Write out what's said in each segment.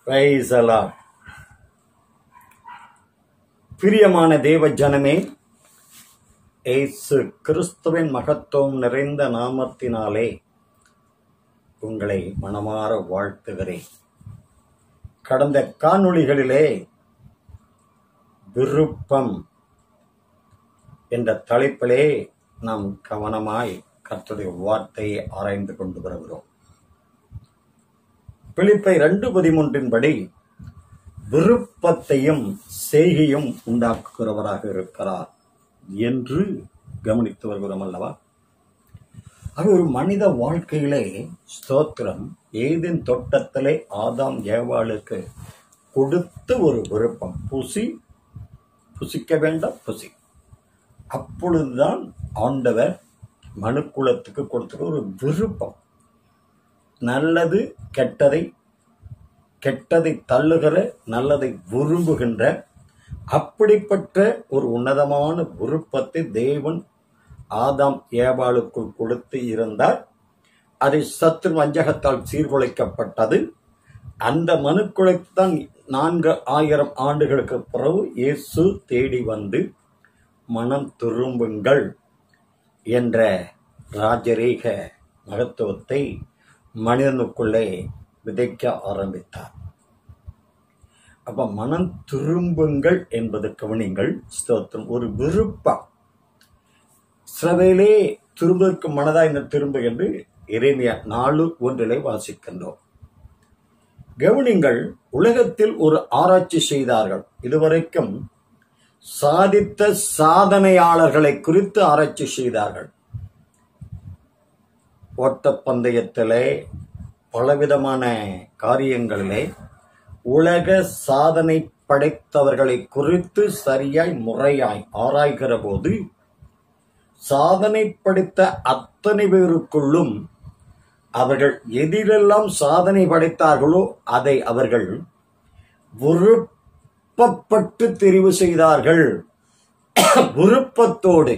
Praise the Lord. பிரியமான தேவ ஜனமே ஏசு கிறிஸ்துவின் மகத்துவம் நிறைந்த நாமத்தினாலே உங்களை மனமாற வாழ்த்துகிறேன் கடந்த காணொளிகளிலே விருப்பம் என்ற தலைப்பிலே நாம் கவனமாய் கர்த்தருடைய வார்த்தையை ஆராய்ந்து கொண்டு வருகிறோம் பிலிப்பை ரெண்டு பதிமூன்றின்படி விருப்பத்தையும் செய்கையும் உண்டாக்குகிறவராக இருக்கிறார் என்று கவனித்து வருகிறோம் அல்லவா அது ஒரு மனித வாழ்க்கையிலே ஸ்தோத்திரம் ஏதின் தோட்டத்திலே ஆதாம் ஏவாளுக்கு கொடுத்த ஒரு விருப்பம் புசி புசிக்க வேண்டாம் புசி அப்பொழுதுதான் ஆண்டவர் மனுக்குலத்துக்கு கொடுத்த ஒரு விருப்பம் நல்லது கெட்டதை கெட்டதை தள்ளுகிற நல்லதை விரும்புகின்ற அப்படிப்பட்ட ஒரு உன்னதமான விருப்பத்தை தேவன் ஆதாம் ஏவாளுக்குள் கொடுத்து இருந்தார் அதை சத்ரு வஞ்சகத்தால் சீர்குலைக்கப்பட்டது அந்த மனுக்குலைத்தான் நான்கு ஆயிரம் ஆண்டுகளுக்கு பிறகு இயேசு தேடி வந்து மனம் திரும்புங்கள் என்ற ராஜரீக மகத்துவத்தை மனிதனுக்குள்ளே விதைக்க ஆரம்பித்தார் அப்ப மனம் திரும்புங்கள் என்பது கவனிங்கள் ஸ்தோத்திரம் ஒரு விருப்பம் சிலவேளே திரும்பதற்கு மனதா இந்த திரும்ப என்று இறைமையா நாலு ஒன்றிலே வாசிக்கின்றோம் கவனிங்கள் உலகத்தில் ஒரு ஆராய்ச்சி செய்தார்கள் இதுவரைக்கும் சாதித்த சாதனையாளர்களை குறித்து ஆராய்ச்சி செய்தார்கள் ஓட்டப்பந்தயத்திலே பலவிதமான காரியங்களிலே உலக சாதனை படைத்தவர்களை குறித்து சரியாய் முறையாய் ஆராய்கிற போது சாதனை படைத்த அத்தனை பேருக்குள்ளும் அவர்கள் எதிலெல்லாம் சாதனை படைத்தார்களோ அதை அவர்கள் விருப்பப்பட்டு தெரிவு செய்தார்கள் விருப்பத்தோடு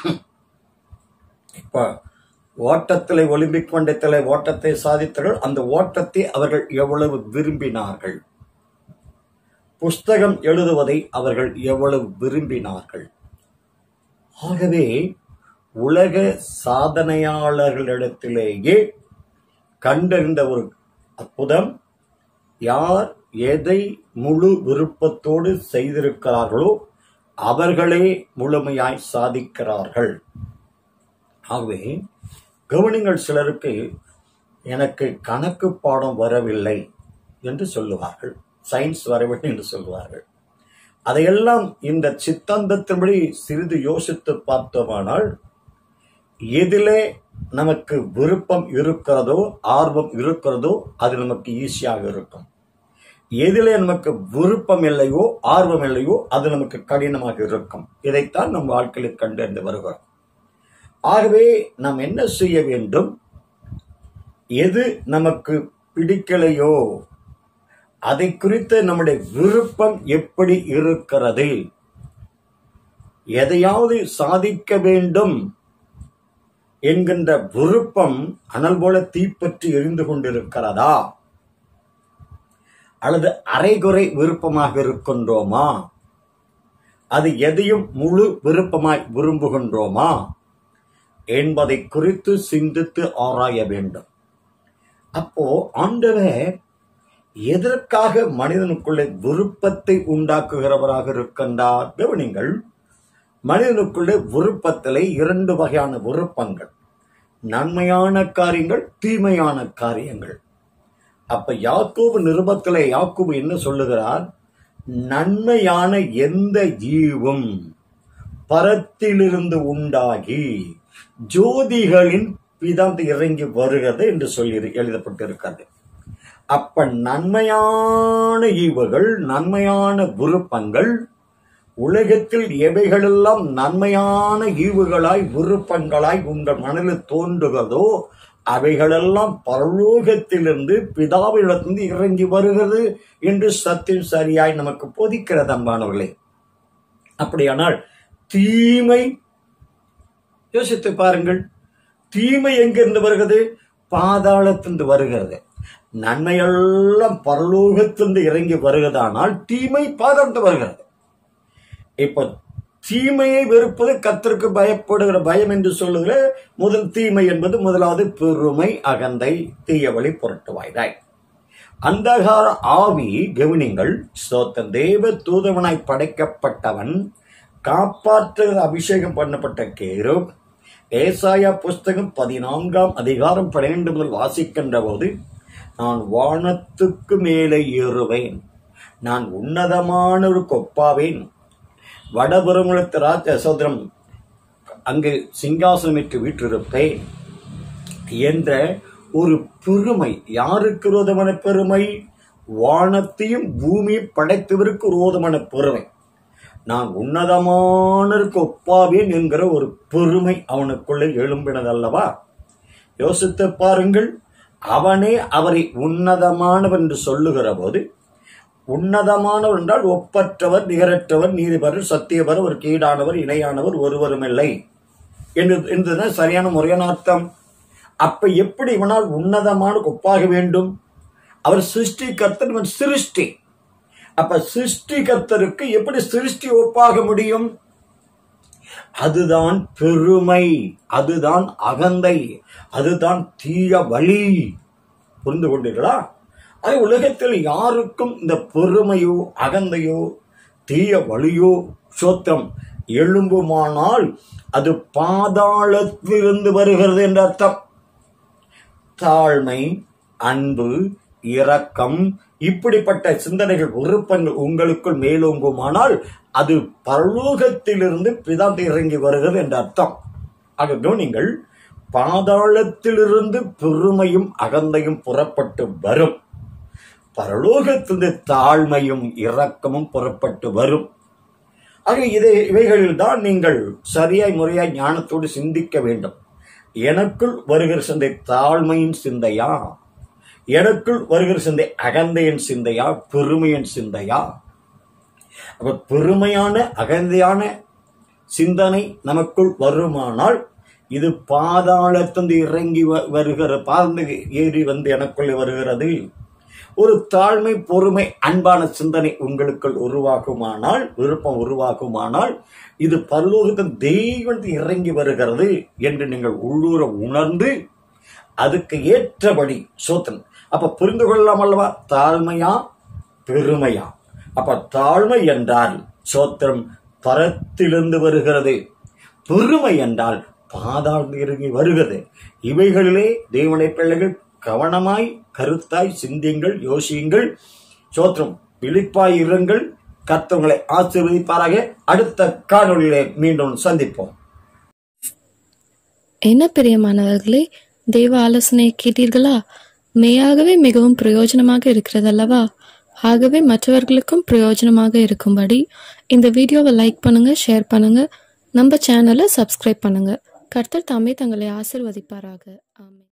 இப்ப ஓட்டத்திலே ஒலிம்பிக் மண்டலத்திலே ஓட்டத்தை சாதித்தார்கள் அந்த ஓட்டத்தை அவர்கள் எவ்வளவு விரும்பினார்கள் புஸ்தகம் எழுதுவதை அவர்கள் எவ்வளவு விரும்பினார்கள் ஆகவே உலக சாதனையாளர்களிடத்திலேயே கண்டறிந்த ஒரு அற்புதம் யார் எதை முழு விருப்பத்தோடு செய்திருக்கிறார்களோ அவர்களே முழுமையாய் சாதிக்கிறார்கள் ஆகவே கவனிங்கள் சிலருக்கு எனக்கு கணக்கு பாடம் வரவில்லை என்று சொல்லுவார்கள் சயின்ஸ் வரவில்லை என்று சொல்லுவார்கள் அதையெல்லாம் இந்த சித்தாந்தத்தின்படி சிறிது யோசித்து பார்த்தோமானால் எதிலே நமக்கு விருப்பம் இருக்கிறதோ ஆர்வம் இருக்கிறதோ அது நமக்கு ஈஸியாக இருக்கும் எதிலே நமக்கு விருப்பம் இல்லையோ ஆர்வம் இல்லையோ அது நமக்கு கடினமாக இருக்கும் இதைத்தான் நம் வாழ்க்கையில் கண்டறிந்து வருகிறோம் ஆகவே நாம் என்ன செய்ய வேண்டும் எது நமக்கு பிடிக்கலையோ அதை குறித்த நம்முடைய விருப்பம் எப்படி இருக்கிறது எதையாவது சாதிக்க வேண்டும் என்கின்ற விருப்பம் அனல் போல தீப்பற்றி எரிந்து கொண்டிருக்கிறதா அல்லது அரைகுறை விருப்பமாக இருக்கின்றோமா அது எதையும் முழு விருப்பமாய் விரும்புகின்றோமா என்பதை குறித்து சிந்தித்து ஆராய வேண்டும் அப்போ ஆண்டவர் எதற்காக மனிதனுக்குள்ளே விருப்பத்தை உண்டாக்குகிறவராக இருக்கின்றார் கவனிங்கள் மனிதனுக்குள்ளே விருப்பத்திலே இரண்டு வகையான விருப்பங்கள் நன்மையான காரியங்கள் தீமையான காரியங்கள் அப்ப யாக்கோபு நிருபத்திலே யாக்கோபு என்ன சொல்லுகிறார் நன்மையான எந்த ஈவும் பரத்திலிருந்து உண்டாகி ஜோதிகளின் பிதாந்து இறங்கி வருகிறது என்று சொல்லி எழுதப்பட்டிருக்கிறது அப்ப நன்மையான ஈவுகள் நன்மையான விருப்பங்கள் உலகத்தில் எவைகளெல்லாம் நன்மையான ஈவுகளாய் விருப்பங்களாய் உங்கள் மனதில் தோன்றுகிறதோ அவைகளெல்லாம் பரலோகத்திலிருந்து பிதாவிடத்திலிருந்து இறங்கி வருகிறது என்று சத்தியம் சரியாய் நமக்கு போதிக்கிறது அன்பானவர்களே அப்படியானால் தீமை யோசித்து பாருங்கள் தீமை எங்கிருந்து வருகிறது பாதாளத்திலிருந்து வருகிறது நன்மையெல்லாம் பரலோகத்திலிருந்து இறங்கி வருகிறதானால் தீமை பாதர்ந்து வருகிறது இப்ப தீமையை வெறுப்பது கத்திற்கு பயப்படுகிற பயம் என்று சொல்லுகிற முதல் தீமை என்பது முதலாவது பெருமை அகந்தை தீயவழி புரட்டுவாய்தாய் அந்தகார ஆவி கவனிங்கள் ஸ்தோத்தன் தேவ தூதவனாய் படைக்கப்பட்டவன் காப்பாற்ற அபிஷேகம் பண்ணப்பட்ட கேரு ஏசாயா புஸ்தகம் பதினான்காம் அதிகாரம் பன்னிரண்டு முதல் வாசிக்கின்ற போது நான் வானத்துக்கு மேலே ஏறுவேன் நான் உன்னதமான ஒரு கொப்பாவேன் வடபுறமுலத்து ராஜ சோதரம் அங்கு சிங்காசனமிட்டு வீற்றிருப்பேன் என்ற ஒரு பெருமை யாருக்கு விரோதமான பெருமை வானத்தையும் பூமியை படைத்தவருக்கு விரோதமான பெருமை நான் உன்னதமானருக்கு ஒப்பாவேன் என்கிற ஒரு பெருமை அவனுக்குள்ளே எழும்பினதல்லவா யோசித்து பாருங்கள் அவனே அவரை உன்னதமானவன் என்று சொல்லுகிற போது உன்னதமானவர் என்றால் ஒப்பற்றவர் நிகரற்றவர் நீதிபரர் சத்தியபர் ஒரு கீடானவர் இணையானவர் ஒருவருமில்லை என்று என்றுதான் சரியான முறையான அர்த்தம் அப்ப எப்படி இவனால் உன்னதமான ஒப்பாக வேண்டும் அவர் சிருஷ்டி கர்த்தர் இவன் சிருஷ்டி அப்ப சிருஷ்டி கர்த்தருக்கு எப்படி சிருஷ்டி ஒப்பாக முடியும் அதுதான் பெருமை அதுதான் அகந்தை அதுதான் தீய வழி புரிந்து கொண்டீர்களா அது உலகத்தில் யாருக்கும் இந்த பெருமையோ அகந்தையோ தீய வழியோ சோத்திரம் எழும்புமானால் அது பாதாளத்திலிருந்து வருகிறது என்ற அர்த்தம் தாழ்மை அன்பு இரக்கம் இப்படிப்பட்ட சிந்தனைகள் விருப்பங்கள் உங்களுக்குள் மேலோங்குமானால் அது பரலோகத்திலிருந்து பிதாந்து இறங்கி வருகிறது என்ற அர்த்தம் ஆக கவனிங்கள் பாதாளத்திலிருந்து பெருமையும் அகந்தையும் புறப்பட்டு வரும் பரலோகத்திலிருந்து தாழ்மையும் இரக்கமும் புறப்பட்டு வரும் ஆக இதை இவைகளில் தான் நீங்கள் சரியாய் முறையாய் ஞானத்தோடு சிந்திக்க வேண்டும் எனக்குள் வருகிற சிந்தை தாழ்மையின் சிந்தையா எனக்குள் வருகிற சிந்தை அகந்தையின் சிந்தையா பெருமையின் சிந்தையா அப்ப பெருமையான அகந்தையான சிந்தனை நமக்குள் வருமானால் இது பாதாளத்திலிருந்து இறங்கி வ- வருகிற பாழ்ந்து ஏறி வந்து எனக்குள்ளே வருகிறது ஒரு தாழ்மை பொறுமை அன்பான சிந்தனை உங்களுக்குள் உருவாகுமானால் விருப்பம் உருவாகுமானால் இது பரலோகத்தின் தெய்வத்தில் இறங்கி வருகிறது என்று நீங்கள் உள்ளூர உணர்ந்து அதுக்கு ஏற்றபடி சோத்தன் அப்ப புரிந்து கொள்ளலாம் அல்லவா தாழ்மையா பெருமையா அப்ப தாழ்மை என்றால் சோத்திரம் பரத்திலிருந்து வருகிறது பெருமை என்றால் பாதாளத்தில் இறங்கி வருகிறது இவைகளிலே தேவனை பிள்ளைகள் கவனமாய் கருத்தாய் சிந்தியுங்கள் யோசியுங்கள் சோத்திரம் விழிப்பாய் இருங்கள் கர்த்தவங்களை ஆசீர்வதிப்பாராக அடுத்த காணொளியிலே மீண்டும் சந்திப்போம் என்ன பிரியமானவர்களே தெய்வ ஆலோசனை கேட்டீர்களா மெய்யாகவே மிகவும் பிரயோஜனமாக இருக்கிறதல்லவா ஆகவே மற்றவர்களுக்கும் பிரயோஜனமாக இருக்கும்படி இந்த வீடியோவை லைக் பண்ணுங்க ஷேர் பண்ணுங்க நம்ம சேனலை சப்ஸ்கிரைப் பண்ணுங்க கர்த்தர் தாமே தங்களை ஆசிர்வதிப்பாராக ஆமென்